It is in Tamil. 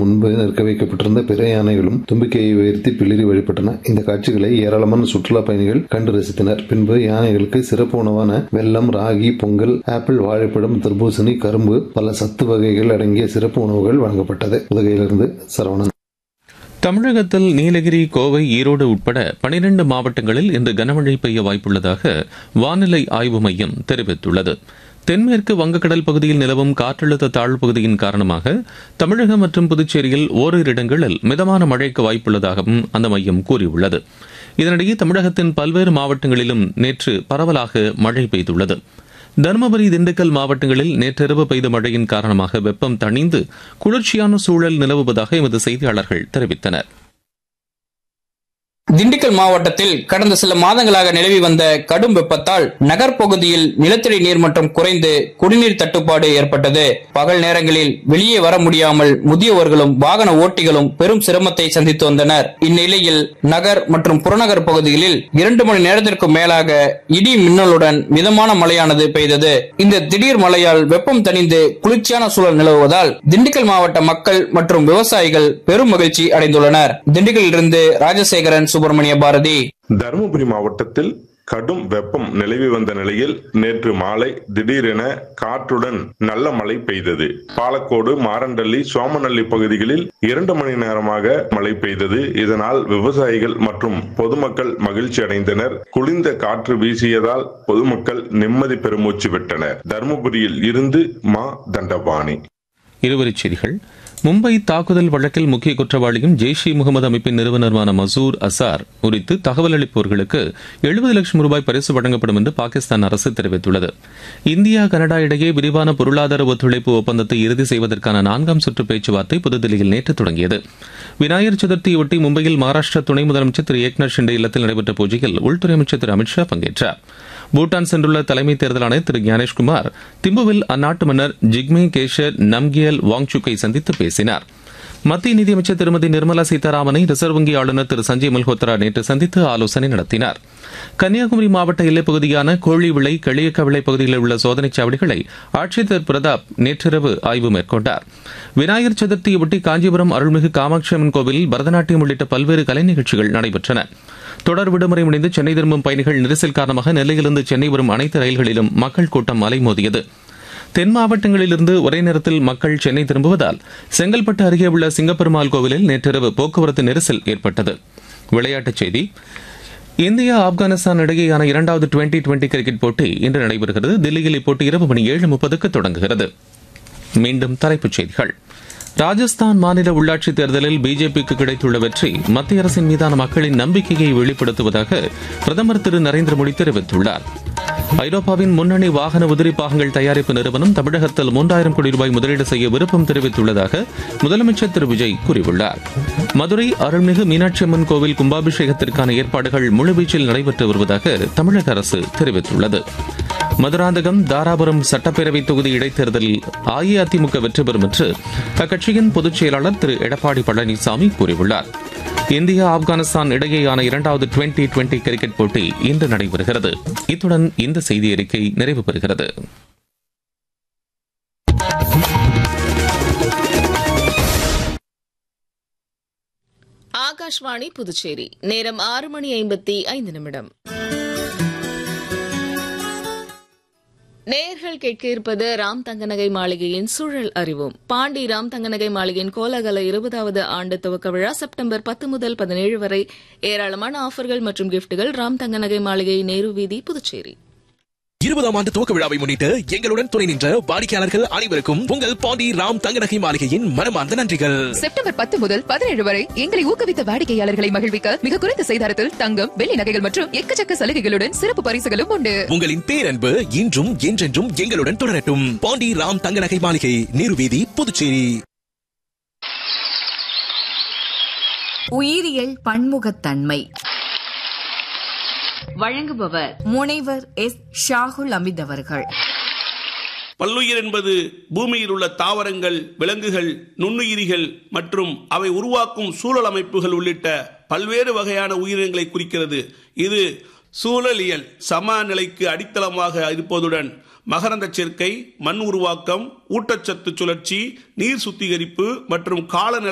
முன்பு நிற்க வைக்கப்பட்டிருந்த பிற யானைகளும் தும்பிக்கையை உயர்த்தி பிளிரி வழிபட்டன இந்த காட்சிகளை ஏராளமான சுற்றுலா பயணிகள் கண்டு ரசித்தனர் பின்பு யானைகளுக்கு சிறப்பு உணவான வெல்லம் ராகி பொங்கல் ஆப்பிள் வாழைப்பழம் தர்பூசணி கரும்பு பல சத்து வகைகள் அடங்கிய சிறப்பு உணவுகள் வழங்கப்பட்டது உதகையிலிருந்து சரவணன் தமிழகத்தில் நீலகிரி கோவை ஈரோடு உட்பட பனிரண்டு மாவட்டங்களில் இன்று கனமழை பெய்ய வாய்ப்புள்ளதாக வானிலை ஆய்வு மையம் தெரிவித்துள்ளது தென்மேற்கு வங்கக்கடல் பகுதியில் நிலவும் காற்றழுத்த தாழ்வு பகுதியின் காரணமாக தமிழகம் மற்றும் புதுச்சேரியில் ஓரிரு இடங்களில் மிதமான மழைக்கு வாய்ப்புள்ளதாகவும் அந்த மையம் கூறியுள்ளது இதனிடையே தமிழகத்தின் பல்வேறு மாவட்டங்களிலும் நேற்று பரவலாக மழை பெய்துள்ளது தருமபுரி திண்டுக்கல் மாவட்டங்களில் நேற்றிரவு பெய்த மழையின் காரணமாக வெப்பம் தணிந்து குளிர்ச்சியான சூழல் நிலவுவதாக எமது செய்தியாளர்கள் தெரிவித்தனர் திண்டுக்கல் மாவட்டத்தில் கடந்த சில மாதங்களாக நிலவி வந்த கடும் வெப்பத்தால் நகர்ப்பகுதியில் நிலத்தடி நீர்மட்டம் குறைந்து குடிநீர் தட்டுப்பாடு ஏற்பட்டது பகல் நேரங்களில் வெளியே வர முடியாமல் முதியவர்களும் வாகன ஓட்டிகளும் பெரும் சிரமத்தை சந்தித்து வந்தனர் இந்நிலையில் நகர் மற்றும் புறநகர் பகுதிகளில் இரண்டு மணி நேரத்திற்கு மேலாக இடி மின்னலுடன் மிதமான மழையானது பெய்தது இந்த திடீர் மழையால் வெப்பம் தணிந்து குளிர்ச்சியான சூழல் நிலவுவதால் திண்டுக்கல் மாவட்ட மக்கள் மற்றும் விவசாயிகள் பெரும் மகிழ்ச்சி அடைந்துள்ளனர் திண்டுக்கல்லிருந்து ராஜசேகரன் சுப்பிரமணிய பாரதி தருமபுரி மாவட்டத்தில் கடும் வெப்பம் நிலவி வந்த நிலையில் நேற்று மாலை திடீரென காற்றுடன் நல்ல மழை பெய்தது பாலக்கோடு மாரண்டள்ளி சோமநல்லி பகுதிகளில் இரண்டு மணி நேரமாக மழை பெய்தது இதனால் விவசாயிகள் மற்றும் பொதுமக்கள் மகிழ்ச்சி அடைந்தனர் குளிர்ந்த காற்று வீசியதால் பொதுமக்கள் நிம்மதி பெருமூச்சு விட்டனர் தருமபுரியில் இருந்து மா தண்டபாணி இருவரிச் செய்திகள் மும்பை தாக்குதல் வழக்கில் முக்கிய குற்றவாளியும் ஜெய்ஷ் இ முகமது அமைப்பின் நிறுவனருமான மசூர் அசார் குறித்து தகவல் அளிப்பவர்களுக்கு எழுபது லட்சம் ரூபாய் பரிசு வழங்கப்படும் என்று பாகிஸ்தான் அரசு தெரிவித்துள்ளது இந்தியா கனடா இடையே விரிவான பொருளாதார ஒத்துழைப்பு ஒப்பந்தத்தை இறுதி செய்வதற்கான நான்காம் சுற்று பேச்சுவார்த்தை புதுதில்லியில் நேற்று தொடங்கியது விநாயகர் சதுர்த்தியொட்டி மும்பையில் மகாராஷ்டிரா துணை முதலமைச்சர் திரு ஏக்நாத் ஷிண்டே இல்லத்தில் நடைபெற்ற பூஜையில் உள்துறை அமைச்சர் திரு அமித்ஷா பங்கேற்றார் பூட்டான் சென்றுள்ள தலைமை தேர்தல் ஆணையர் திரு ஞானேஷ்குமார் திம்புவில் அந்நாட்டு மன்னர் ஜிக்மே கேஷர் நம்கியல் வாங்சுக்கை சந்தித்து பேசினார் மத்திய நிதியமைச்சர் திருமதி நிர்மலா சீதாராமனை ரிசர்வ் வங்கி ஆளுநர் திரு சஞ்சய் மல்ஹோத்ரா நேற்று சந்தித்து ஆலோசனை நடத்தினார் கன்னியாகுமரி மாவட்ட எல்லைப் பகுதியான கோழிவிளை களியக்கவிளை பகுதியில் உள்ள சோதனைச் சாவடிகளை ஆட்சியர் திரு பிரதாப் நேற்றிரவு ஆய்வு மேற்கொண்டார் விநாயகர் சதுர்த்தியொட்டி காஞ்சிபுரம் அருள்மிகு காமாட்சி அம்மன் கோவிலில் பரதநாட்டியம் உள்ளிட்ட பல்வேறு கலை நிகழ்ச்சிகள் நடைபெற்றன தொடர் விடுமுறை முடிந்து சென்னை திரும்பும் பயணிகள் நெரிசல் காரணமாக நெல்லையிலிருந்து சென்னை வரும் அனைத்து ரயில்களிலும் மக்கள் கூட்டம் அலைமோதியது தென் மாவட்டங்களிலிருந்து ஒரே நேரத்தில் மக்கள் சென்னை திரும்புவதால் செங்கல்பட்டு அருகே உள்ள சிங்கப்பெருமாள் கோவிலில் நேற்றிரவு போக்குவரத்து நெரிசல் ஏற்பட்டது விளையாட்டுச் செய்தி இந்தியா ஆப்கானிஸ்தான் இடையேயான இரண்டாவது டுவெண்டி டுவெண்டி கிரிக்கெட் போட்டி இன்று நடைபெறுகிறது தில்லியில் இப்போட்டி இரவு மணி ஏழு முப்பதுக்கு தொடங்குகிறது மீண்டும் தலைப்புச் செய்திகள் ராஜஸ்தான் மாநில உள்ளாட்சித் தேர்தலில் பிஜேபிக்கு கிடைத்துள்ள வெற்றி மத்திய அரசின் மீதான மக்களின் நம்பிக்கையை வெளிப்படுத்துவதாக பிரதமர் திரு நரேந்திர மோடி தெரிவித்துள்ளார் ஐரோப்பாவின் முன்னணி வாகன உதிரி பாகங்கள் தயாரிப்பு நிறுவனம் தமிழகத்தில் மூன்றாயிரம் கோடி ரூபாய் முதலீடு செய்ய விருப்பம் தெரிவித்துள்ளதாக முதலமைச்சர் திரு விஜய் கூறியுள்ளார் மதுரை அருள்மிகு மீனாட்சி அம்மன் கோவில் கும்பாபிஷேகத்திற்கான ஏற்பாடுகள் முழுவீச்சில் நடைபெற்று வருவதாக தமிழக அரசு தெரிவித்துள்ளது மதுராந்தகம் தாராபுரம் சட்டப்பேரவை தொகுதி இடைத்தேர்தலில் அஇஅதிமுக வெற்றி பெறும் என்று அக்கட்சியின் பொதுச் செயலாளர் திரு எடப்பாடி பழனிசாமி கூறியுள்ளார் இந்தியா ஆப்கானிஸ்தான் இடையேயான இரண்டாவது டுவெண்டி டுவெண்டி கிரிக்கெட் போட்டி இன்று நடைபெறுகிறது இத்துடன் இந்த செய்தி அறிக்கை நிறைவு பெறுகிறது ஆகாஷ்வாணி புதுச்சேரி நேரம் ஆறு மணி ஐம்பத்தி ஐந்து நிமிடம் நேயர்கள் கேட்க இருப்பது ராம் தங்கநகை மாளிகையின் சூழல் அறிவோம் பாண்டி ராம் தங்கநகை மாளிகையின் கோலாகல இருபதாவது ஆண்டு துவக்க விழா செப்டம்பர் பத்து முதல் பதினேழு வரை ஏராளமான ஆஃபர்கள் மற்றும் கிஃப்ட்டுகள் ராம் தங்கநகை மாளிகை நேரு வீதி புதுச்சேரி இருபதாம் ஆண்டு துவக்க விழாவை முன்னிட்டு எங்களுடன் துணை நின்ற வாடிக்கையாளர்கள் அனைவருக்கும் உங்கள் பாண்டி ராம் தங்கநகை மாளிகையின் மனமார்ந்த நன்றிகள் செப்டம்பர் பத்து முதல் பதினேழு வரை எங்களை ஊக்குவித்த வாடிக்கையாளர்களை மகிழ்விக்க மிக குறைந்த செய்தாரத்தில் தங்கம் வெள்ளி நகைகள் மற்றும் எக்கச்சக்க சலுகைகளுடன் சிறப்பு பரிசுகளும் உண்டு உங்களின் பேரன்பு இன்றும் என்றென்றும் எங்களுடன் தொடரட்டும் பாண்டி ராம் தங்கநகை மாளிகை நீருவீதி புதுச்சேரி உயிரியல் பன்முகத்தன்மை வழங்குபவர் முனைவர் எஸ் ஷாகுல் அமித் அவர்கள் பல்லுயிர் என்பது பூமியில் உள்ள தாவரங்கள் விலங்குகள் நுண்ணுயிரிகள் மற்றும் அவை உருவாக்கும் சூழல் அமைப்புகள் உள்ளிட்ட பல்வேறு வகையான உயிரினங்களை குறிக்கிறது இது சூழலியல் சமநிலைக்கு அடித்தளமாக இருப்பதுடன் மகரந்த சேர்க்கை மண் உருவாக்கம் ஊட்டச்சத்து சுழற்சி நீர் சுத்திகரிப்பு மற்றும் காலநிலை